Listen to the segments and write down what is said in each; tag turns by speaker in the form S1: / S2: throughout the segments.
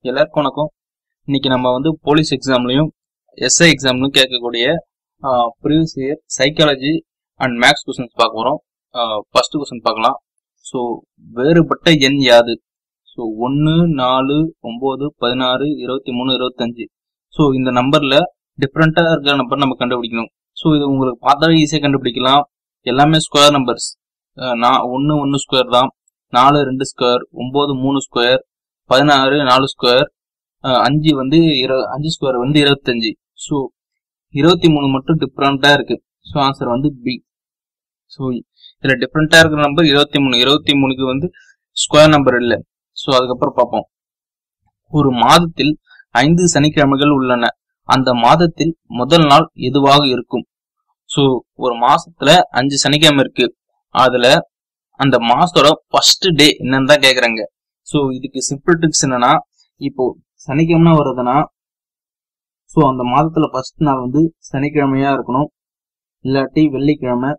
S1: எல்லாருக்கும் வணக்கம் இன்னைக்கு நம்ம வந்து போலீஸ் எக்ஸாம்லயும் எஸ்ஐ எக்ஸாம்லயும் கேட்கக்கூடிய previous year psychology and maths questions பார்க்க போறோம் ஃபர்ஸ்ட் கொஸ்டின் பார்க்கலாம் ஸோ வேறுபட்ட எண் யாது ஸோ ஒன்று நாலு ஒம்பது பதினாறு இருபத்தி மூணு இருபத்தஞ்சு ஸோ இந்த நம்பர்ல டிஃப்ரெண்ட்டாக இருக்கிற நம்பர் நம்ம கண்டுபிடிக்கணும் ஸோ இது உங்களுக்கு பார்த்தாவே ஈஸியாக கண்டுபிடிக்கலாம் எல்லாமே ஸ்கொயர் நம்பர்ஸ் நான் ஒன்று ஒன்று ஸ்கொயர் தான் நாலு ரெண்டு ஸ்கொயர் ஒம்பது மூணு ஸ்கொயர் பதினாறு நாலு ஸ்கொயர் அஞ்சு வந்து இரு அஞ்சு ஸ்கொயர் வந்து இருபத்தஞ்சு ஸோ இருபத்தி மூணு மட்டும் டிஃப்ரெண்டா இருக்கு ஸோ ஆன்சர் வந்து பி ஸோ இதுல டிஃப்ரெண்டா இருக்கிற நம்பர் இருபத்தி மூணு இருபத்தி மூணுக்கு வந்து ஸ்கொயர் நம்பர் இல்லை ஸோ அதுக்கப்புறம் பார்ப்போம் ஒரு மாதத்தில் ஐந்து சனிக்கிழமைகள் உள்ளன அந்த மாதத்தில் முதல் நாள் எதுவாக இருக்கும் ஸோ ஒரு மாசத்துல அஞ்சு சனிக்கிழமை இருக்கு அதுல அந்த மாசத்தோட ஃபர்ஸ்ட் டே என்னன்னு தான் கேக்குறாங்க ஸோ இதுக்கு சிம்பிள் ட்ரிக்ஸ் என்னன்னா இப்போ சனிக்கிழமை வருதுன்னா ஸோ அந்த மாதத்துல ஃபர்ஸ்ட் நாள் வந்து சனிக்கிழமையா இருக்கணும் இல்லாட்டி வெள்ளிக்கிழமை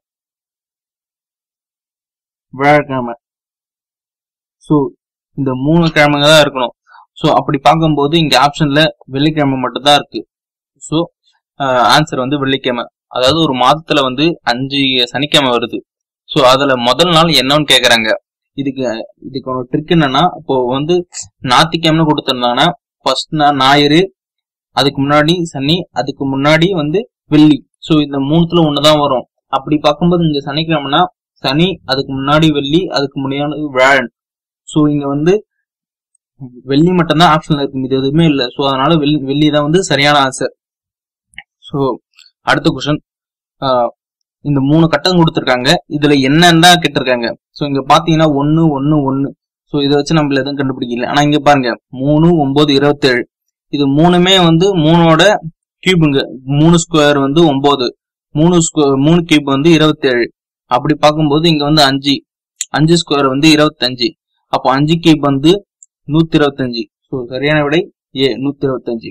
S1: வியாழக்கிழமை ஸோ இந்த மூணு கிழமைங்க தான் இருக்கணும் ஸோ அப்படி பார்க்கும்போது இங்க ஆப்ஷன்ல வெள்ளிக்கிழமை மட்டும் தான் இருக்கு ஸோ ஆன்சர் வந்து வெள்ளிக்கிழமை அதாவது ஒரு மாதத்துல வந்து அஞ்சு சனிக்கிழமை வருது ஸோ அதுல முதல் நாள் என்னன்னு கேக்குறாங்க இதுக்கு இதுக்கு ஒரு ட்ரிக் என்னன்னா இப்போ வந்து ஞாத்திக்கிழமை கொடுத்துருந்தாங்கன்னா ஃபர்ஸ்ட் நாள் ஞாயிறு அதுக்கு முன்னாடி சனி அதுக்கு முன்னாடி வந்து வெள்ளி ஸோ இந்த மூணுத்துல ஒண்ணுதான் வரும் அப்படி பார்க்கும்போது இங்க சனிக்கிழமைனா சனி அதுக்கு முன்னாடி வெள்ளி அதுக்கு முன்னாடி வியாழன் ஸோ இங்க வந்து வெள்ளி மட்டும்தான் ஆப்ஷன்ல இருக்கு இது எதுவுமே இல்லை ஸோ அதனால வெள்ளி வெள்ளி தான் வந்து சரியான ஆன்சர் ஸோ அடுத்த கொஸ்டின் இந்த மூணு கட்டம் கொடுத்துருக்காங்க இதுல என்னன்னு தான் கேட்டிருக்காங்க ஸோ இங்க பாத்தீங்கன்னா ஒன்னு ஒன்னு ஒன்னு ஸோ இதை வச்சு நம்மள எதுவும் கண்டுபிடிக்கல ஆனா இங்க பாருங்க மூணு ஒன்பது இருபத்தேழு இது மூணுமே வந்து மூணோட கியூபுங்க மூணு ஸ்கொயர் வந்து ஒன்பது மூணு ஸ்கொயர் மூணு கியூப் வந்து இருபத்தேழு அப்படி பார்க்கும்போது இங்க வந்து அஞ்சு அஞ்சு ஸ்கொயர் வந்து இருபத்தஞ்சு அப்போ அஞ்சு கியூப் வந்து நூத்தி இருபத்தஞ்சு ஸோ சரியான விடை ஏ நூத்தி இருபத்தஞ்சு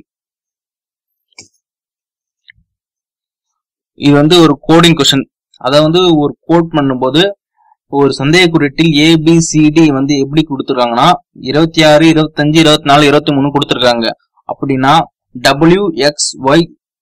S1: இது வந்து ஒரு கோடிங் கொஸ்டின் அதை வந்து ஒரு கோட் பண்ணும்போது ஒரு சந்தேக குறியீட்டில் ஏபிசிடி வந்து எப்படி கொடுத்துருக்காங்கன்னா இருபத்தி ஆறு இருபத்தஞ்சு இருபத்தி நாலு இருபத்தி மூணு கொடுத்துருக்காங்க அப்படின்னா டபிள்யூ எக்ஸ் ஒய்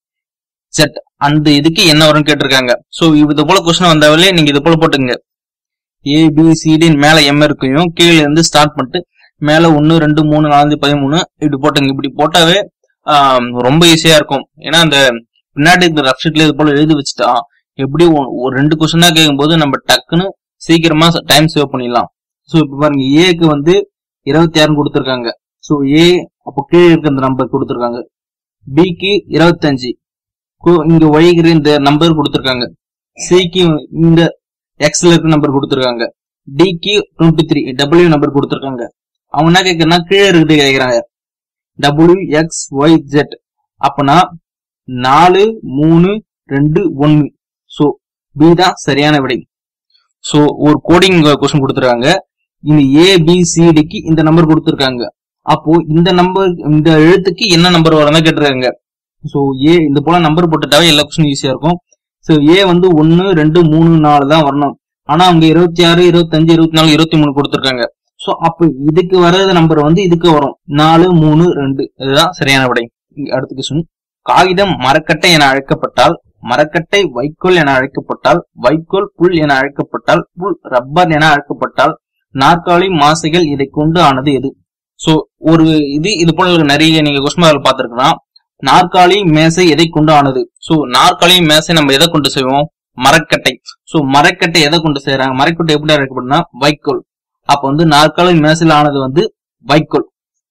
S1: செட் அந்த இதுக்கு என்ன வரும்னு கேட்டிருக்காங்க ஸோ இது போல கொஸ்டின் வந்தாலே நீங்க இது போல போட்டுங்க ஏபிசிடின்னு மேல எம் இருக்கையும் கீழே இருந்து ஸ்டார்ட் பண்ணிட்டு மேல ஒன்னு ரெண்டு மூணு நாலு பதிமூணு இப்படி போட்டுங்க இப்படி போட்டாவே ரொம்ப ஈஸியா இருக்கும் ஏன்னா அந்த பின்னாடி இந்த ரஃப் ஷீட்ல இது போல எழுதி வச்சுட்டா எப்படி ஒரு ரெண்டு கொஸ்டின் தான் கேட்கும்போது நம்ம டக்குன்னு சீக்கிரமா டைம் சேவ் பண்ணிடலாம் ஸோ இப்போ பாருங்க ஏக்கு வந்து இருபத்தி ஆறுன்னு கொடுத்துருக்காங்க ஸோ ஏ அப்போ கீழே இருக்க இந்த நம்பர் கொடுத்துருக்காங்க பிக்கு இருபத்தஞ்சு இங்க ஒய்கிற இந்த நம்பர் கொடுத்துருக்காங்க சிக்கு இந்த எக்ஸ்ல இருக்க நம்பர் கொடுத்துருக்காங்க டிக்கு டுவெண்ட்டி த்ரீ டபிள்யூ நம்பர் கொடுத்துருக்காங்க அவங்க என்ன கேட்கறா கீழே இருக்குது கேட்கறாங்க டபிள்யூ எக்ஸ் ஒய் ஜெட் அப்பனா நாலு மூணு ரெண்டு ஒன்னு ஸோ பி தான் சரியான விடை ஸோ ஒரு கோடிங் கொஸ்டின் கொடுத்துருக்காங்க இந்த ஏ பி சிடிக்கு இந்த நம்பர் கொடுத்துருக்காங்க அப்போ இந்த நம்பர் இந்த எழுத்துக்கு என்ன நம்பர் வரும் கேட்டிருக்காங்க ஸோ ஏ இந்த போல நம்பர் போட்டுட்டாவே எல்லா கொஸ்டின் ஈஸியா இருக்கும் ஸோ ஏ வந்து ஒன்னு ரெண்டு மூணு நாலு தான் வரணும் ஆனா அவங்க இருபத்தி ஆறு இருபத்தஞ்சு இருபத்தி நாலு இருபத்தி மூணு கொடுத்துருக்காங்க ஸோ அப்போ இதுக்கு வர்றது நம்பர் வந்து இதுக்கு வரும் நாலு மூணு ரெண்டு இதுதான் சரியான விடை அடுத்த கொஸ்டின் காகிதம் மரக்கட்டை என அழைக்கப்பட்டால் மரக்கட்டை வைக்கோல் என அழைக்கப்பட்டால் வைக்கோல் புல் என அழைக்கப்பட்டால் புல் ரப்பர் என அழைக்கப்பட்டால் நாற்காலி மாசைகள் இதை கொண்டு ஆனது எது சோ ஒரு இது இது போல நிறைய நீங்க கொஸ்டின் பார்த்திருக்கலாம் நாற்காலி மேசை எதை கொண்டு ஆனது சோ நாற்காலி மேசை நம்ம எதை கொண்டு செய்வோம் மரக்கட்டை சோ மரக்கட்டை எதை கொண்டு செய்யறாங்க மரக்கட்டை எப்படி அழைக்கப்படுனா வைக்கோல் அப்ப வந்து நாற்காலி மேசையில் ஆனது வந்து வைக்கோல்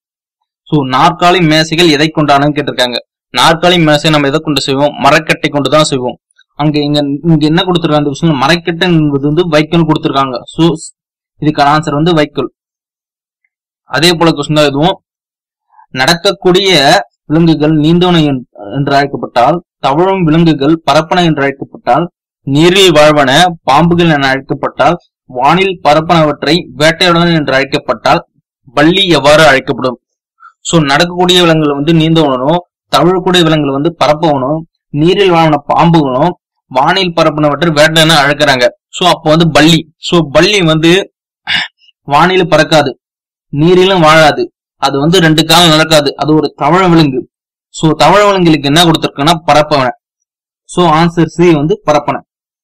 S1: சோ நாற்காலி மேசைகள் எதை கொண்டானதுன்னு கேட்டிருக்காங்க நாற்காலி மேசை நம்ம எதை கொண்டு செய்வோம் மரக்கட்டை கொண்டு தான் செய்வோம் அங்க இங்க இங்க என்ன கொடுத்துருக்காங்க அந்த விஷயம் மரக்கட்டை என்பது வந்து வைக்கோல் கொடுத்துருக்காங்க சோ இதுக்கான ஆன்சர் வந்து வைக்கோல் அதே போல கொஸ்டின் தான் இதுவும் நடக்கக்கூடிய விலங்குகள் நீந்தோனை என்று அழைக்கப்பட்டால் தவழும் விலங்குகள் பரப்பன என்று அழைக்கப்பட்டால் நீரில் வாழ்வன பாம்புகள் என அழைக்கப்பட்டால் வானில் பரப்பனவற்றை வேட்டையுடன் என்று அழைக்கப்பட்டால் பள்ளி எவ்வாறு அழைக்கப்படும் சோ நடக்கக்கூடிய விலங்குகள் வந்து நீந்தவனும் தவழக்கூடிய விலங்குகள் வந்து பரப்பவனும் நீரில் வாழ்வன பாம்புகளும் வானில் பரப்பினவற்றை வேட்டைன்னு அழைக்கிறாங்க சோ அப்போ வந்து பள்ளி சோ பள்ளி வந்து வானில பறக்காது நீரிலும் வாழாது அது வந்து ரெண்டு காலம் நடக்காது அது ஒரு தவழ விலங்கு சோ தவழ விலங்குகளுக்கு என்ன கொடுத்திருக்குன்னா பரப்பவனை சோ ஆன்சர் சி வந்து பரப்பனை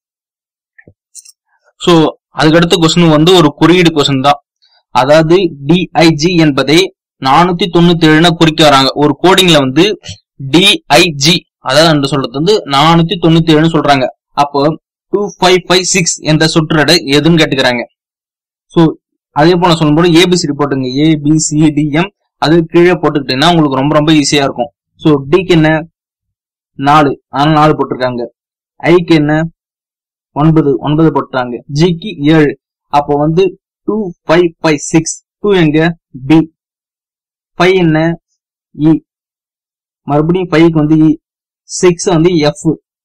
S1: சோ அதுக்கடுத்த கொஸ்டின் வந்து ஒரு குறியீடு கொஸ்டின் தான் அதாவது டிஐஜி என்பதை நானூத்தி தொண்ணூத்தி ஏழுனா குறிக்க வராங்க ஒரு கோடிங்ல வந்து டிஐஜி அதாவது என்று சொல்றது வந்து நானூத்தி தொண்ணூத்தி ஏழுன்னு சொல்றாங்க அப்போ டூ ஃபைவ் ஃபைவ் சிக்ஸ் என்ற சொற்றொடை எதுன்னு கேட்டுக்கிறாங்க சோ அதே போல சொல்லும்போது ஏபிசிடி போட்டுங்க ஏபிசிடிஎம் அது கீழே போட்டுக்கிட்டீங்கன்னா உங்களுக்கு ரொம்ப ரொம்ப ஈஸியா இருக்கும் சோ டிக்கு என்ன நாலு அதனால நாலு போட்டிருக்காங்க ஐக்கு என்ன ஒன்பது ஒன்பது போட்டுறாங்க ஜிக்கு ஏழு அப்போ வந்து two five five six two எங்க பி ஃபைவ் என்ன இ மறுபடியும் ஃபைவ்க்கு வந்து இ சிக்ஸ் வந்து எஃப்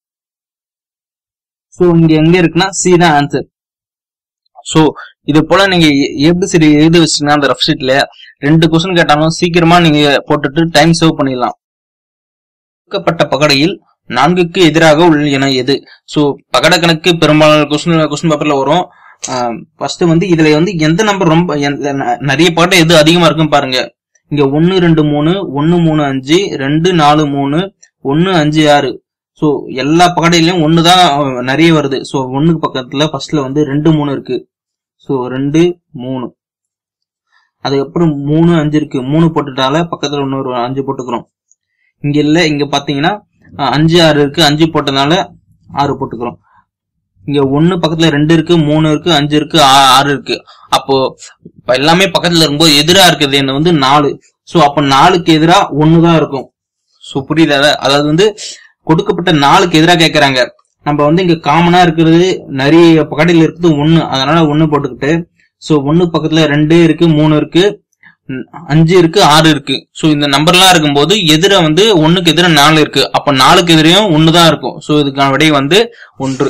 S1: சோ இங்க எங்க இருக்குன்னா சி தான் ஆன்சர் சோ இது போல நீங்க ஏபிசிடி எழுதி வச்சீங்கன்னா அந்த ரஃப் ஷீட்ல ரெண்டு கொஸ்டின் கேட்டாலும் சீக்கிரமா நீங்க போட்டுட்டு டைம் சேவ் பண்ணிடலாம் கொடுக்கப்பட்ட பகடையில் நான்குக்கு எதிராக உள்ள என எது சோ பகட கணக்கு பெரும்பாலான கொஸ்டின் கொஸ்டின் பேப்பர்ல வரும் ஃபர்ஸ்ட் வந்து இதுல வந்து எந்த நம்பர் ரொம்ப எந்த- ந- நிறைய பகடை எது அதிகமா இருக்குன்னு பாருங்க இங்க ஒன்னு ரெண்டு மூணு ஒன்னு மூணு அஞ்சு ரெண்டு நாலு மூணு ஒன்னு அஞ்சு ஆறு சோ எல்லா பகடையிலயும் ஒன்னு தான் அஹ், நிறைய வருது சோ ஒண்ணுக்கு பக்கத்துல ஃபர்ஸ்ட்ல வந்து ரெண்டு மூணு இருக்கு சோ ரெண்டு மூணு அதுக்கப்புறம் மூணு அஞ்சு இருக்கு மூணு போட்டுட்டால பக்கத்துல இன்னொரு அஞ்சு போட்டுக்கிறோம் இங்க இல்ல இங்க பாத்தீங்கன்னா அஹ், அஞ்சு ஆறு இருக்கு அஞ்சு போட்டதுனால ஆறு போட்டுக்கிறோம் இங்க ஒண்ணு பக்கத்துல ரெண்டு இருக்கு மூணு இருக்கு அஞ்சு இருக்கு ஆ- ஆறு இருக்கு அப்போ இப்ப எல்லாமே பக்கத்துல இருக்கும்போது எதிரா இருக்குது என்ன வந்து நாலு சோ அப்ப நாலுக்கு எதிரா ஒண்ணுதான் இருக்கும் சோ புரியுதா அதாவது வந்து கொடுக்கப்பட்ட நாலுக்கு எதிரா கேக்குறாங்க நம்ம வந்து இங்க காமனா இருக்கிறது நிறைய பக்கத்தில் இருக்குது ஒண்ணு அதனால ஒண்ணு போட்டுக்கிட்டு சோ ஒண்ணு பக்கத்துல ரெண்டு இருக்கு மூணு இருக்கு ம், அஞ்சு இருக்கு ஆறு இருக்கு சோ இந்த நம்பர்லாம் இருக்கும்போது எதிர வந்து ஒண்ணுக்கு எதிர நாலு இருக்கு அப்ப நாலுக்கு எதிரையும் ஒண்ணுதான் இருக்கும் சோ இதுக்கான விடை வந்து ஒன்று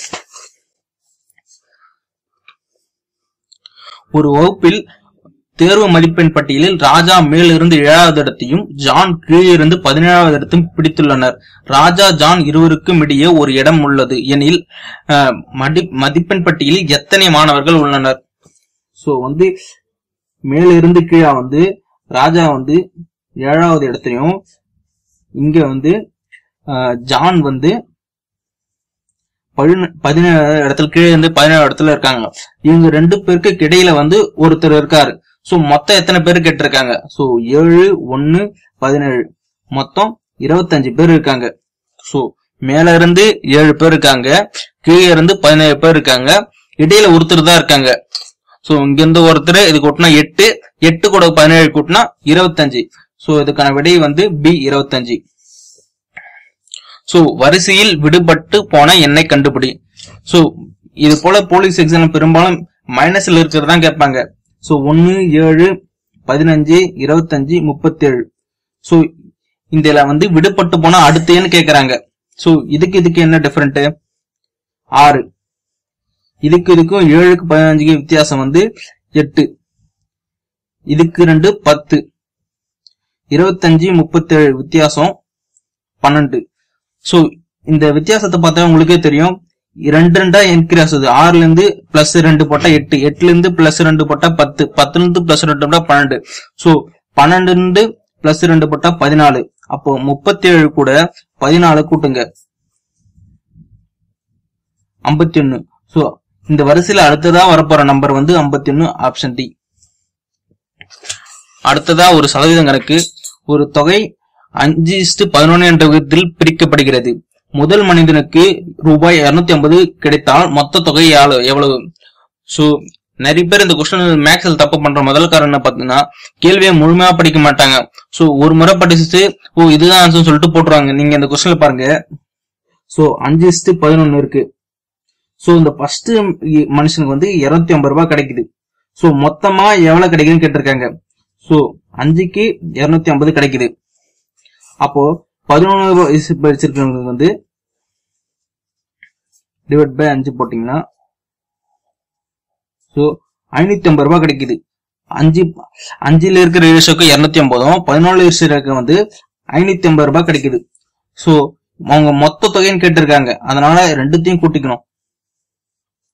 S1: ஒரு வகுப்பில் தேர்வு மதிப்பெண் பட்டியலில் ராஜா மேலிருந்து ஏழாவது இடத்தையும் ஜான் கீழிருந்து பதினேழாவது இடத்தையும் பிடித்துள்ளனர் ராஜா ஜான் இருவருக்கும் இடையே ஒரு இடம் உள்ளது எனில் அஹ், மதி- மதிப்பெண் பட்டியலில் எத்தனை மாணவர்கள் உள்ளனர் சோ வந்து மேலிருந்து கீழே வந்து ராஜா வந்து ஏழாவது இடத்துலயும் இங்க வந்து அஹ், ஜான் வந்து பதின- பதினேழாவது இடத்துல கீழே இருந்து பதினேழு இடத்துல இருக்காங்க இவங்க ரெண்டு பேருக்கு இடையில வந்து ஒருத்தர் இருக்காரு சோ மொத்தம் எத்தனை பேர் கேட்டிருக்காங்க சோ ஏழு ஒன்னு பதினேழு மொத்தம் இருபத்தஞ்சு பேர் இருக்காங்க சோ மேல இருந்து ஏழு பேர் இருக்காங்க கீழே இருந்து பதினேழு பேர் இருக்காங்க இடையில ஒருத்தர் தான் இருக்காங்க சோ இங்க இருந்து ஒருத்தர் இது கூட்டினா எட்டு எட்டு கூட பதினேழு கூட்டினா இருபத்தஞ்சு சோ இதுக்கான விடை வந்து பி இருபத்தஞ்சு சோ வரிசையில் விடுபட்டு போன எண்ணை கண்டுபிடி சோ இது போல போலீஸ் எக்ஸாம் பெரும்பாலும் மைனஸ்ல இருக்கிறது தான் கேட்பாங்க சோ ஒன்னு ஏழு பதினஞ்சு இருபத்தஞ்சு முப்பத்தேழு சோ இதுல வந்து விடுபட்டு போனா அடுத்த எண் கேக்குறாங்க சோ இதுக்கு இதுக்கு என்ன டிஃபரெண்ட் ஆறு இதுக்கு இதுக்கும் ஏழுக்கு பதினஞ்சுக்கு வித்தியாசம் வந்து எட்டு இதுக்கு ரெண்டு பத்து இருபத்தஞ்சு முப்பத்தேழு வித்தியாசம் பன்னெண்டு சோ இந்த வித்தியாசத்தை பார்த்தா உங்களுக்கே தெரியும் ரெண்டு ரெண்டா இன்க்ரீஸ் ஆகுது ஆறுல இருந்து பிளஸ் ரெண்டு போட்டா எட்டு எட்டுல இருந்து பிளஸ் ரெண்டு போட்டா பத்து பத்துல இருந்து பிளஸ் ரெண்டு போட்டா பன்னெண்டு சோ பன்னெண்டு இருந்து பிளஸ் ரெண்டு போட்டா பதினாலு அப்போ முப்பத்தி ஏழு கூட பதினாலு கூட்டுங்க ஐம்பத்தி ஒன்னு சோ இந்த வரிசையில அடுத்ததா வரப்போற நம்பர் வந்து ஐம்பத்தி ஒன்னு ஆப்ஷன் டி அடுத்ததா ஒரு சதவீதம் கணக்கு ஒரு தொகை அஞ்சு இஸ்டு பதினொன்னு என்ற விதத்தில் பிரிக்கப்படுகிறது முதல் மனிதனுக்கு ரூபாய் 250 ஐம்பது கிடைத்தால் மொத்த தொகை யாழ்- எவ்வளவு சோ நிறைய பேர் இந்த கொஸ்டின் மேக்ஸ்ல தப்பு பண்ற முதல் காரணம் என்ன பாத்தீங்கன்னா கேள்வியை முழுமையா படிக்க மாட்டாங்க சோ ஒரு முறை படிச்சுட்டு ஓ இதுதான் ஆன்சர் சொல்லிட்டு போட்டுருவாங்க நீங்க இந்த கொஸ்டின்ல பாருங்க சோ அஞ்சு இஸ்டு பதினொன்னு இருக்கு சோ இந்த ஃபர்ஸ்ட் மனுஷனுக்கு வந்து 250 ஐம்பது ரூபாய் கிடைக்குது சோ மொத்தமா எவ்வளவு கிடைக்குதுன்னு கேட்டிருக்காங்க சோ அஞ்சுக்கு 250 ஐம்பது கிடைக்குது அப்போ பதினொன்று படிச்சிருக்கவங்களுக்கு வந்து டிவைட் பை அஞ்சு போட்டீங்கன்னா ஸோ ஐநூத்தி ஐம்பது ரூபாய் கிடைக்குது அஞ்சு அஞ்சுல இருக்கிற ரேஷோக்கு இருநூத்தி ஐம்பதும் பதினொன்று ரேஷோக்கு வந்து ஐநூத்தி ஐம்பது ரூபாய் கிடைக்குது ஸோ அவங்க மொத்த தொகைன்னு கேட்டிருக்காங்க அதனால ரெண்டுத்தையும் கூட்டிக்கணும்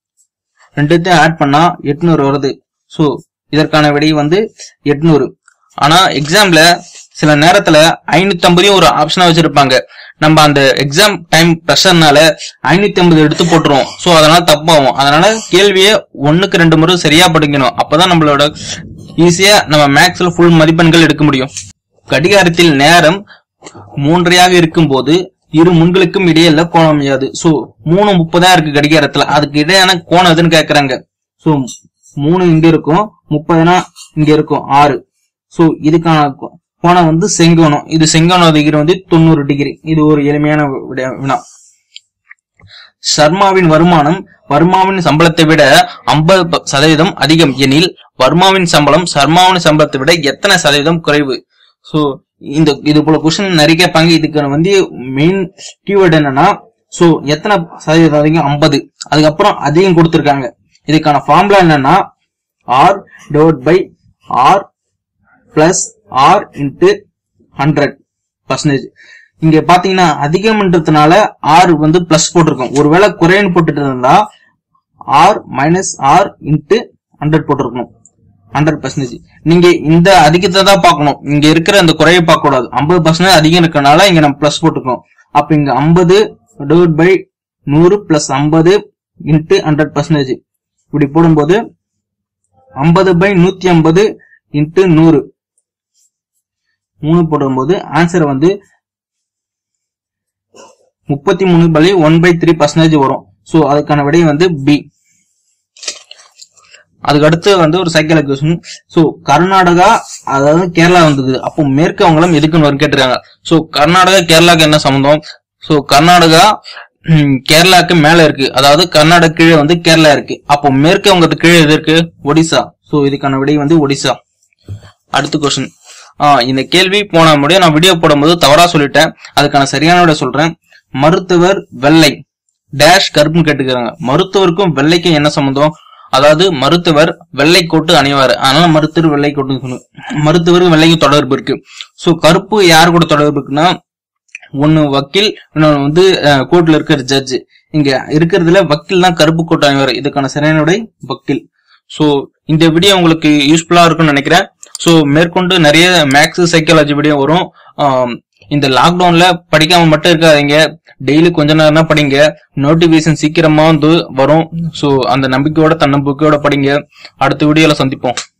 S1: ரெண்டுத்தையும் ஆட் பண்ணா எட்நூறு வருது ஸோ இதற்கான விடை வந்து எட்நூறு ஆனா எக்ஸாம்ல சில நேரத்துல ஐநூத்தி ஐம்பதையும் ஒரு ஆப்ஷனா வச்சிருப்பாங்க நம்ம அந்த எக்ஸாம் டைம் ப்ரெஷர்னால ஐநூத்தி ஐம்பது எடுத்து போட்டுருவோம் சோ அதனால தப்பாகும் அதனால கேள்வியை ஒண்ணுக்கு ரெண்டு முறை சரியா படிக்கணும் அப்பதான் நம்மளோட ஈஸியா நம்ம மேக்ஸ்ல ஃபுல் மதிப்பெண்கள் எடுக்க முடியும் கடிகாரத்தில் நேரம் மூன்றையாக இருக்கும்போது இரு முன்களுக்கும் இடையில கோணம் அமையாது சோ மூணு முப்பதா இருக்கு கடிகாரத்துல அதுக்கு இடையான கோணம் எதுன்னு கேக்குறாங்க சோ மூணு இங்க இருக்கும் முப்பதுனா இங்க இருக்கும் ஆறு சோ இதுக்கான கோ- கோணம் வந்து செங்கோணம் இது செங்கோண டிகிரி வந்து தொண்ணூறு டிகிரி இது ஒரு எளிமையான விட- வினா சர்மாவின் வருமானம் வர்மாவின் சம்பளத்தை விட 50% சதவீதம் அதிகம் எனில் வர்மாவின் சம்பளம் சர்மாவின் சம்பளத்தை விட எத்தனை சதவீதம் குறைவு சோ இந்த இது போல கொஸ்டின் நிறைய கேட்பாங்க இதுக்கான வந்து மெயின் கீவேர்டு என்னன்னா சோ எத்தனை சதவீதம் அதிகம் 50 அதுக்கப்புறம் அதிகம் கொடுத்திருக்காங்க இதுக்கான ஃபார்முலா என்னன்னா R divide by R plus R into hundred percentage இங்க பாத்தீங்கன்னா அதிகம்ன்றதுனால ஆர் வந்து பிளஸ் போட்டிருக்கோம் ஒருவேளை குறைன்னு போட்டுட்டு இருந்தா R minus R into hundred போட்டிருக்கணும் ஹண்ட்ரட் பர்சன்டேஜ் நீங்க இந்த அதிகத்தை தான் பார்க்கணும் இங்க இருக்கிற அந்த குறையை பார்க்க கூடாது ஐம்பது பர்சன்டேஜ் அதிகம் இருக்கனால இங்க நம்ம பிளஸ் போட்டுக்கோம் அப்ப இங்க ஐம்பது டிவைட் பை நூறு பிளஸ் ஐம்பது இன்ட்டு ஹண்ட்ரட் பர்சன்டேஜ் இப்படி போடும்போது ஐம்பது பை நூத்தி ஐம்பது இன்ட்டு நூறு மூணு போடும்போது ஆன்சர் வந்து முப்பத்தி மூணு by one by three percentage வரும் சோ அதுக்கான விடை வந்து பி அதுக்கு அடுத்து வந்து ஒரு சைக்கிள் கொஸ்டின் சோ கர்நாடகா அதாவது கேரளா வந்தது அப்போ மேற்கு வங்காளம் எதுக்குன்னு வரும் கேட்டிருக்காங்க சோ கர்நாடகா கேரளாக்கு என்ன சம்பந்தம் சோ கர்நாடகா ம், கேரளாக்கு மேல இருக்கு அதாவது கர்நாடகா கீழே வந்து கேரளா இருக்கு அப்போ மேற்கு வங்கத்துக்கு கீழே எது இருக்கு ஒடிசா சோ இதுக்கான விடை வந்து ஒடிசா அடுத்த கொஸ்டின் இந்த கேள்வி போன முடியும் நான் வீடியோ போடும்போது தவறா சொல்லிட்டேன் அதுக்கான சரியான விட சொல்றேன் மருத்துவர் வெள்ளை டேஷ் கருப்புன்னு கேட்டுக்கிறாங்க மருத்துவருக்கும் வெள்ளைக்கும் என்ன சம்பந்தம் அதாவது மருத்துவர் வெள்ளை கோட்டு அணிவார் அதனால மருத்துவர் வெள்ளை கோட்டு சொல்லணும் மருத்துவருக்கு வெள்ளைக்கும் தொடர்பு இருக்கு சோ கருப்பு யார் கூட தொடர்பு இருக்குன்னா ஒன்னு வக்கீல் இன்னொன்னு வந்து கோர்ட்ல இருக்கிற ஜட்ஜ் இங்க இருக்கிறதுல வக்கீல் தான் கருப்பு கோட்டு அணிவார் இதுக்கான சரியான விடை வக்கீல் சோ இந்த வீடியோ உங்களுக்கு யூஸ்ஃபுல்லா இருக்கும்னு நினைக்கிறேன் சோ மேற்கொண்டு நிறைய மேக்ஸ் சைக்காலஜி வீடியோ வரும் ஆம், இந்த லாக்டவுன்ல படிக்காம மட்டும் இருக்காதீங்க டெய்லி கொஞ்ச நேரம் தான் படிங்க நோட்டிபிகேஷன் சீக்கிரமா வந்து வரும் சோ அந்த நம்பிக்கையோட தன்னம்பிக்கையோட படிங்க அடுத்த வீடியோல சந்திப்போம்